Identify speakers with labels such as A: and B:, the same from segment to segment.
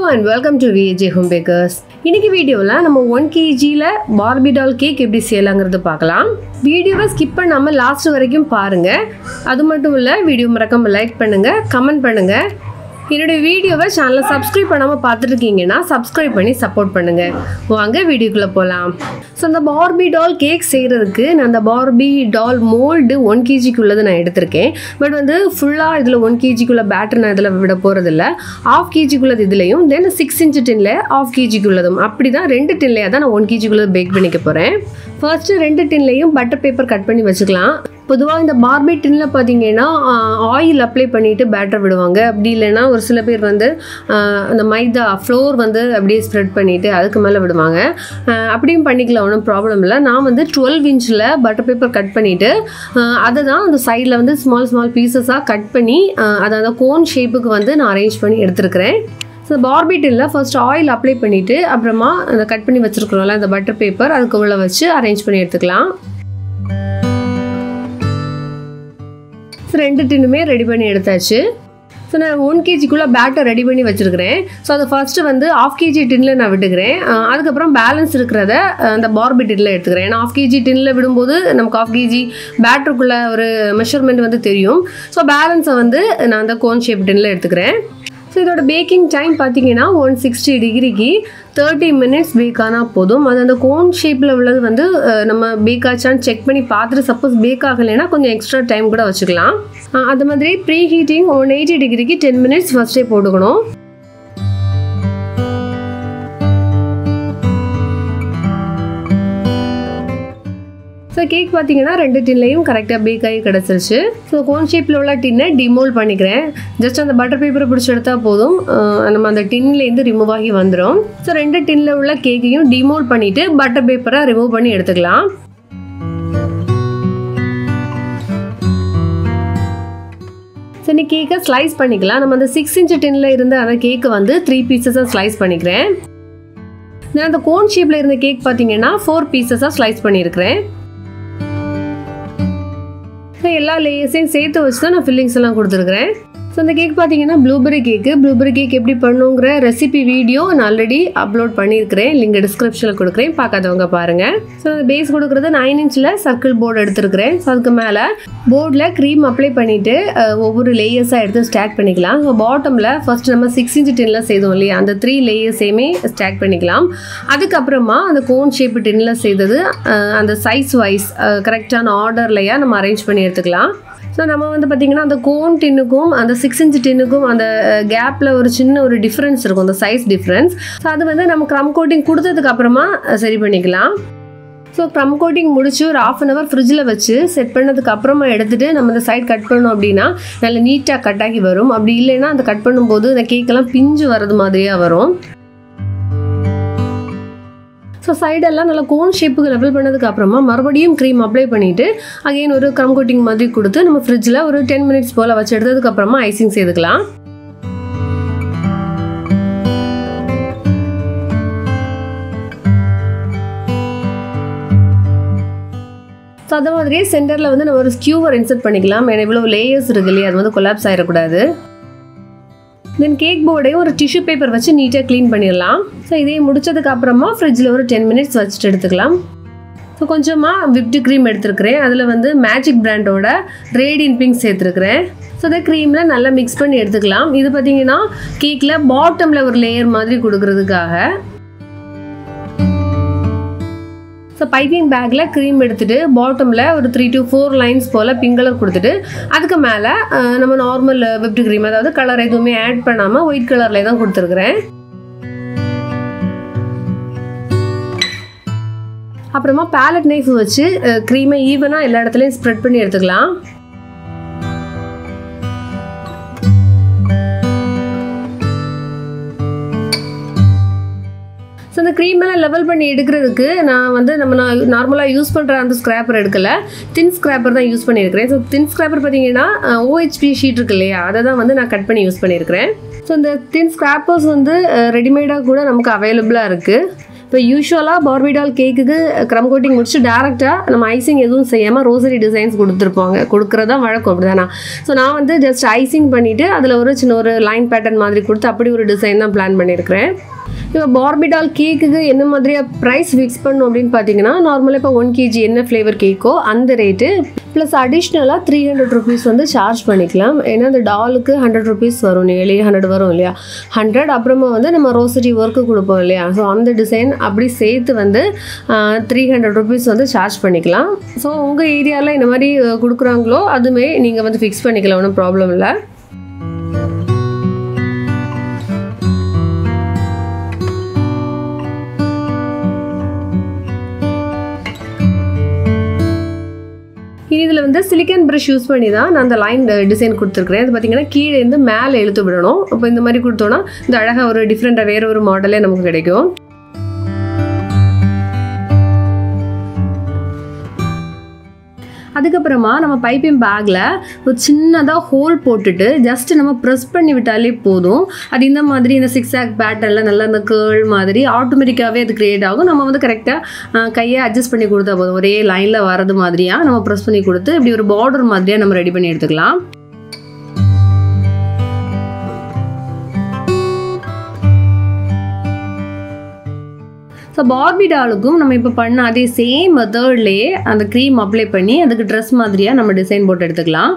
A: and welcome to VAJ home packers இன்னைக்கு வீடியோவில் நம்ம ஒன் கேஜியில் பார்பிடால் கேக் எப்படி செய்யலாங்கிறது பார்க்கலாம் வீடியோவை ஸ்கிப் பண்ணாமல் லாஸ்ட் வரைக்கும் பாருங்கள் அது மட்டும் இல்லை வீடியோ மறக்காம லைக் பண்ணுங்கள் கமெண்ட் பண்ணுங்கள் என்னுடைய வீடியோவை சேனலை சப்ஸ்கிரைப் பண்ணாமல் பார்த்துருக்கீங்கன்னா சப்ஸ்கிரைப் பண்ணி சப்போர்ட் பண்ணுங்கள் வாங்க வீடியோக்குள்ளே போகலாம் ஸோ அந்த பார்பி டால் கேக் செய்கிறதுக்கு நான் அந்த பார்பி டால் மோல்டு ஒன் கேஜிக்குள்ளது நான் எடுத்திருக்கேன் பட் வந்து ஃபுல்லாக இதில் ஒன் கேஜிக்குள்ளே பேட்டர் நான் இதில் விட போகிறதில்ல ஆஃப் கேஜிக்குள்ளது இதுலேயும் தென் சிக்ஸ் இன்ச்சு டின்ல ஆஃப் கேஜிக்குள்ளதும் அப்படி தான் ரெண்டு டின்லையாக தான் நான் ஒன் கேஜிக்குள்ளது பேக் பண்ணிக்க போகிறேன் ஃபர்ஸ்ட்டு ரெண்டு டின்லையும் பட்டர் பேப்பர் கட் பண்ணி வச்சுக்கலாம் பொதுவாக இந்த பார்பி டின்னில் பார்த்தீங்கன்னா ஆயில் அப்ளை பண்ணிவிட்டு பேட்டர் விடுவாங்க அப்படி இல்லைன்னா ஒரு சில பேர் வந்து ஆஹ், அந்த மைதா ஃப்ளோர் வந்து அப்படியே ஸ்ப்ரெட் பண்ணிவிட்டு அதுக்கு மேலே விடுவாங்க ஆஹ், அப்படியும் பண்ணிக்கலாம் ஒன்றும் ப்ராப்ளம் இல்லை நான் வந்து டுவெல் இன்ச்சில் பட்டர் பேப்பர் கட் பண்ணிவிட்டு அதை தான் அந்த சைடில் வந்து ஸ்மால் ஸ்மால் பீசஸாக கட் பண்ணி ஆஹ், அதை அந்த கோன் ஷேப்புக்கு வந்து நான் அரேஞ்ச் பண்ணி எடுத்துருக்கிறேன் ஸோ பார்பிட்டில் ஃபர்ஸ்ட் ஆயில் அப்ளை பண்ணிவிட்டு அப்புறமா அந்த கட் பண்ணி வச்சுருக்குறோம்ல அந்த பட்டர் பேப்பர் அதுக்கு உள்ளே வச்சு அரேஞ்ச் பண்ணி எடுத்துக்கலாம் ஸோ ரெண்டு டின்னுமே ரெடி பண்ணி எடுத்தாச்சு ஸோ நான் ஒன் கேஜிக்குள்ளே பேட்டர் ரெடி பண்ணி வச்சுருக்கிறேன் ஸோ அது ஃபஸ்ட்டு வந்து ஆஃப் கேஜி டின்னில் நான் விட்டுக்கிறேன் அஹ் அதுக்கப்புறம் பேலன்ஸ் இருக்கிறத அஹ் அந்த பார்பி டின்னில் எடுத்துக்கிறேன் ஏன்னா ஆஃப் கேஜி டின்னில் விடும்போது நமக்கு ஆஃப் கேஜி பேட்டருக்குள்ளே ஒரு மெஷர்மெண்ட் வந்து தெரியும் ஸோ பேலன்ஸை வந்து நான் அந்த கோன் ஷேப் டின்னில் எடுத்துக்கிறேன் ஸோ இதோட பேக்கிங் டைம் பார்த்தீங்கன்னா ஒன் சிக்ஸ்டி டிகிரிக்கு தேர்ட்டி மினிட்ஸ் பேக் ஆனால் போதும் அது அந்த கோன் ஷேப்பில் உள்ளது வந்து அஹ், நம்ம பேக் ஆச்சான்னு செக் பண்ணி பார்த்துட்டு சப்போஸ் பேக் ஆகலைன்னா கொஞ்சம் எக்ஸ்ட்ரா டைம் கூட வச்சுக்கலாம் அஹ், அது மாதிரி ப்ரீ ஹீட்டிங் ஒன் எயிட்டி டிகிரிக்கு டென் மினிட்ஸ் ஃபஸ்ட்டே போட்டுக்கணும் ஸோ கேக் பார்த்தீங்கன்னா ரெண்டு டின்லையும் கரெக்டாக பேக் ஆகி கிடச்சிருச்சு ஸோ கோன் ஷேப்பில் உள்ள டின்னை டிமோல் பண்ணிக்கிறேன் ஜஸ்ட் அந்த பட்டர் பேப்பரை பிடிச்சி எடுத்தால் போதும் அஹ் நம்ம அந்த டின்லேருந்து ரிமூவ் ஆகி வந்துடும் ஸோ ரெண்டு டின்னில் உள்ள கேக்கையும் டிமோல் பண்ணிவிட்டு பட்டர் பேப்பரை ரிமூவ் பண்ணி எடுத்துக்கலாம் ஸோ இன்னைக்கு கேக்கை ஸ்லைஸ் பண்ணிக்கலாம் நம்ம அந்த சிக்ஸ் இன்ச் டின்னில் இருந்த அந்த கேக்கை வந்து த்ரீ பீசஸாக ஸ்லைஸ் பண்ணிக்கிறேன் நான் அந்த கோன் ஷேப்பில் இருந்த கேக் பார்த்தீங்கன்னா ஃபோர் பீசஸாக ஸ்லைஸ் பண்ணியிருக்கிறேன் ஸோ எல்லா லேயர்ஸையும் சேர்த்து வச்சு தான் நான் ஃபில்லிங்ஸ் எல்லாம் கொடுத்துருக்குறேன் ஸோ அந்த கேக் பார்த்தீங்கன்னா ப்ளூபெரி கேக்கு ப்ளூபெரி கேக் எப்படி பண்ணுங்கிற ரெசிபி வீடியோ நான் ஆல்ரெடி அப்லோட் பண்ணியிருக்கிறேன் லிங்க் டிஸ்கிரிப்ஷனில் கொடுக்குறேன் பார்க்காதவங்க பாருங்கள் ஸோ அந்த பேஸ் கொடுக்குறது நைன் இன்ச்சில் சர்க்கிள் போர்டு எடுத்துருக்கிறேன் ஸோ அதுக்கு மேலே போர்டில் க்ரீம் அப்ளை பண்ணிவிட்டு ஒவ்வொரு லேயர்ஸாக எடுத்து ஸ்டாக் பண்ணிக்கலாம் ஸோ பாட்டமில் ஃபர்ஸ்ட் நம்ம சிக்ஸ் இன்ச் டின்னில் செய்தோம் இல்லையா அந்த த்ரீ லேயர்ஸையுமே ஸ்டாக் பண்ணிக்கலாம் அதுக்கப்புறமா அந்த கோன் ஷேப் டின்னில் செய்தது அஹ், அந்த சைஸ் வைஸ் கரெக்டான ஆர்டர்லையாக நம்ம அரேஞ்ச் பண்ணி எடுத்துக்கலாம் ஸோ நம்ம வந்து பார்த்திங்கன்னா அந்த கோன் டின்னுக்கும் அந்த சிக்ஸ் இன்ச் டின்னுக்கும் அந்த கேப்பில் ஒரு சின்ன ஒரு டிஃப்ரென்ஸ் இருக்கும் அந்த சைஸ் டிஃப்ரென்ஸ் ஸோ அது வந்து நம்ம க்ரம் கோட்டிங் கொடுத்ததுக்கு அப்புறமா அஹ், சரி பண்ணிக்கலாம் ஸோ க்ரம் கோட்டிங் முடிச்சு ஒரு ஆஃப் அன் ஹவர் ஃப்ரிட்ஜில் வச்சு செட் பண்ணதுக்கு அப்புறமா எடுத்துகிட்டு நம்ம இந்த சைட் கட் பண்ணோம் அப்படின்னா நல்ல நீட்டாக கட் ஆகி வரும் அப்படி இல்லைன்னா அந்த கட் பண்ணும்போது இந்த கேக்கெல்லாம் பிஞ்சு வர்றது மாதிரியாக வரும் ஸோ சைடெல்லாம் நல்லா கோன் ஷேப்புக்கு லெவல் பண்ணதுக்கு அப்புறமா மறுபடியும் க்ரீம் அப்ளை பண்ணிவிட்டு அகைன் ஒரு க்ரம் கோட்டிங் மாதிரி கொடுத்து நம்ம ஃப்ரிட்ஜில் ஒரு டென் மினிட்ஸ் போல் வச்சு எடுத்ததுக்கு அப்புறமா ஐசிங் செய்துக்கலாம் ஸோ அது மாதிரியே சென்டரில் வந்து நம்ம ஒரு ஸ்கியூவர் இன்சர்ட் பண்ணிக்கலாம் ஏன்னா இவ்வளோ லேயர்ஸ் இருக்கு இல்லையா அது வந்து கொலாப்ஸ் ஆகிடக்கூடாது தென் கேக் போர்டையும் ஒரு டிஷ்யூ பேப்பர் வச்சு நீட்டாக க்ளீன் பண்ணிடலாம் ஸோ இதையும் முடிச்சதுக்கு அப்புறமா ஃப்ரிட்ஜில் ஒரு டென் மினிட்ஸ் வச்சுட்டு எடுத்துக்கலாம் ஸோ கொஞ்சமாக விப்டு க்ரீம் எடுத்துருக்கிறேன் அதில் வந்து மேஜிக் பிராண்டோட ரேடியன் பிங்க் சேர்த்துருக்கிறேன் ஸோ இந்த க்ரீமில் நல்லா மிக்ஸ் பண்ணி எடுத்துக்கலாம் இது பார்த்தீங்கன்னா கேக்கில் பாட்டமில் ஒரு லேயர் மாதிரி கொடுக்கறதுக்காக ஸோ பைப்பிங் பேக்கில் க்ரீம் எடுத்துகிட்டு பாட்டமில் ஒரு த்ரீ to ஃபோர் லைன்ஸ் போல் பிங்க் கலர் கொடுத்துட்டு அதுக்கு மேலே நம்ம நார்மல் விப்டு க்ரீம் அதாவது கலர் எதுவுமே ஆட் பண்ணாமல் ஒயிட் கலரில் தான் கொடுத்துருக்குறேன் அப்புறமா பேலட் நைஃப் வச்சு க்ரீமை ஈவனாக எல்லா இடத்துலையும் ஸ்ப்ரெட் பண்ணி எடுத்துக்கலாம் ஸோ அந்த க்ரீம் எல்லாம் லெவல் பண்ணி எடுக்கிறதுக்கு நான் வந்து நம்ம நான் நார்மலாக யூஸ் பண்ணுற அந்த ஸ்க்ராப்பர் எடுக்கல தின் ஸ்க்ராப்பர் தான் யூஸ் பண்ணியிருக்கிறேன் ஸோ தின் ஸ்க்ராப்பர் பார்த்தீங்கன்னா ஓஹெச்பி ஷீட் இருக்கு இல்லையா அதை தான் வந்து நான் கட் பண்ணி யூஸ் பண்ணியிருக்கிறேன் ஸோ இந்த தின் ஸ்க்ராப்பர்ஸ் வந்து ரெடிமேடாக கூட நமக்கு அவைலபிளாக இருக்குது இப்போ யூஸ்வலாக பார்பிடால் கேக்குக்கு க்ரம் கோட்டிங் முடிச்சு டேரெக்டாக நம்ம ஐசிங் எதுவும் செய்யாமல் ரோசரி டிசைன்ஸ் கொடுத்துருப்பாங்க கொடுக்குறதா வழக்கம் அப்படி தானே ஸோ நான் வந்து ஜஸ்ட் ஐசிங் பண்ணிவிட்டு அதில் ஒரு சின்ன ஒரு லைன் பேட்டர்ன் மாதிரி கொடுத்து அப்படி ஒரு டிசைன் தான் பிளான் பண்ணியிருக்கிறேன் இப்போ பார்பிடால் கேக்குக்கு என்ன மாதிரியாக ப்ரைஸ் ஃபிக்ஸ் பண்ணும் அப்படின்னு பார்த்தீங்கன்னா நார்மலாக இப்போ ஒன் கேஜி என்ன ஃப்ளேவர் கேக்கோ அந்த ரேட்டு ப்ளஸ் அடிஷ்னலாக த்ரீ ஹண்ட்ரட் ருபீஸ் வந்து சார்ஜ் பண்ணிக்கலாம் ஏன்னா அந்த டாலுக்கு ஹண்ட்ரட் ருபீஸ் வரும் நியர்லி ஹண்ட்ரட் வரும் இல்லையா ஹண்ட்ரட் அப்புறமா வந்து நம்ம ரோசரி ஒர்க்கு கொடுப்போம் இல்லையா ஸோ அந்த டிசைன் அப்படி சேர்த்து வந்து த்ரீ ஹண்ட்ரட் ருபீஸ் வந்து சார்ஜ் பண்ணிக்கலாம் ஸோ உங்கள் ஏரியாவில் இந்த மாதிரி அஹ், கொடுக்குறாங்களோ அதுவுமே நீங்கள் வந்து ஃபிக்ஸ் பண்ணிக்கலாம் ஒன்றும் ப்ராப்ளம் இல்லை இனி இதில் வந்து சிலிக்கன் ப்ரஷ் யூஸ் பண்ணி தான் நான் அந்த லைன் டிசைன் கொடுத்துருக்குறேன் அது பார்த்தீங்கன்னா கீழே இருந்து மேலே இழுத்து விடணும் அப்போ இந்த மாதிரி கொடுத்தோன்னா இந்த அழகாக ஒரு டிஃப்ரெண்ட்டாக வேறு ஒரு மாடலே நமக்கு கிடைக்கும் அதுக்கப்புறமா நம்ம பைப்பிங் பேக்கில் ஒரு சின்னதாக ஹோல் போட்டுட்டு ஜஸ்ட் நம்ம ப்ரெஸ் பண்ணி விட்டாலே போதும் அது இந்த மாதிரி இந்த சிக்ஸ் ஆக் பேட்டர்னில் நல்லா இந்த கேர்ள் மாதிரி ஆட்டோமேட்டிக்காகவே அது க்ரியேட் ஆகும் நம்ம வந்து கரெக்டாக கையை அட்ஜஸ்ட் பண்ணி கொடுத்தா போதும் ஒரே லைனில் வரது மாதிரியாக நம்ம ப்ரெஸ் பண்ணி கொடுத்து இப்படி ஒரு பார்டர் மாதிரியாக நம்ம ரெடி பண்ணி எடுத்துக்கலாம் ஸோ பார்பி டாலுக்கும் நம்ம இப்போ பண்ண அதே சேம் மெத்தட்லேயே அந்த க்ரீம் அப்ளை பண்ணி அதுக்கு ட்ரெஸ் மாதிரியாக நம்ம டிசைன் போட்டு எடுத்துக்கலாம்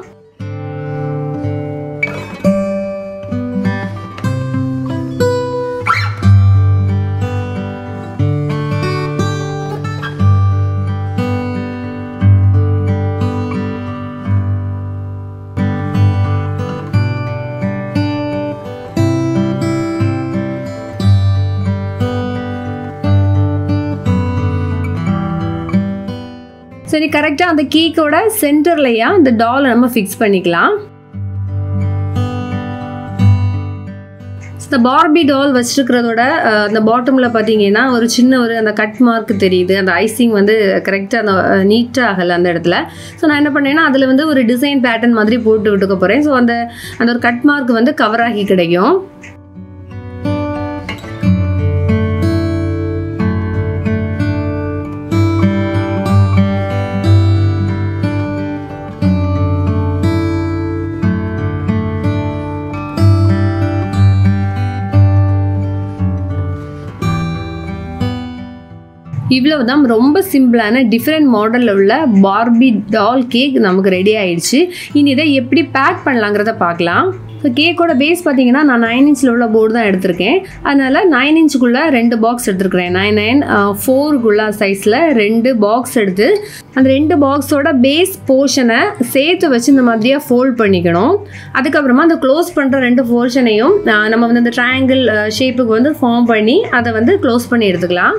A: சரி கரெக்டாக அந்த கேக்கோட சென்டர்லையா அந்த டாலை நம்ம ஃபிக்ஸ் பண்ணிக்கலாம் இந்த பார்பி டால் வச்சிருக்கிறதோட அஹ், அந்த பாட்டமில் பார்த்தீங்கன்னா ஒரு சின்ன ஒரு அந்த கட் மார்க் தெரியுது அந்த ஐசிங் வந்து கரெக்டாக அந்த நீட்டாக ஆகலை அந்த இடத்துல ஸோ நான் என்ன பண்ணேன்னா அதில் வந்து ஒரு டிசைன் பேட்டர்ன் மாதிரி போட்டு விட்டுக்க போகிறேன் ஸோ அந்த அந்த ஒரு கட் மார்க் வந்து கவர் ஆகி கிடைக்கும் இவ்வளவு தான் ரொம்ப சிம்பிளான டிஃப்ரெண்ட் மாடலில் உள்ள பார்பி டால் கேக் நமக்கு ரெடி ஆயிடுச்சு இனி இதை எப்படி பேக் பண்ணலாங்கிறத பார்க்கலாம் ஸோ கேக்கோட பேஸ் பார்த்தீங்கன்னா நான் நைன் இன்ச்சில் உள்ள போர்டு தான் எடுத்திருக்கேன் அதனால் நைன் இன்ச்சுக்குள்ளே ரெண்டு பாக்ஸ் எடுத்துருக்கிறேன் நைன் நைன் ஃபோருக்குள்ள சைஸில் ரெண்டு பாக்ஸ் எடுத்து அந்த ரெண்டு பாக்ஸோட பேஸ் போர்ஷனை சேர்த்து வச்சு இந்த மாதிரியாக ஃபோல்ட் பண்ணிக்கணும் அதுக்கப்புறமா அந்த க்ளோஸ் பண்ணுற ரெண்டு போர்ஷனையும் நம்ம வந்து அந்த ட்ரையாங்கிள் ஷேப்புக்கு வந்து ஃபார்ம் பண்ணி அதை வந்து க்ளோஸ் பண்ணி எடுத்துக்கலாம்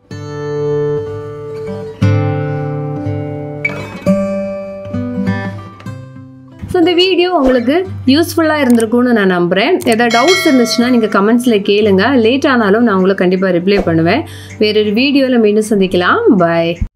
A: ஸோ இந்த வீடியோ உங்களுக்கு யூஸ்ஃபுல்லாக இருந்திருக்கும்னு நான் நம்புகிறேன் ஏதாவது டவுட்ஸ் இருந்துச்சுன்னா நீங்கள் கமெண்ட்ஸில் கேளுங்க லேட் ஆனாலும் நான் உங்களுக்கு கண்டிப்பாக ரிப்ளை பண்ணுவேன் வேறொரு வீடியோவில் மீண்டும் சந்திக்கலாம் பாய்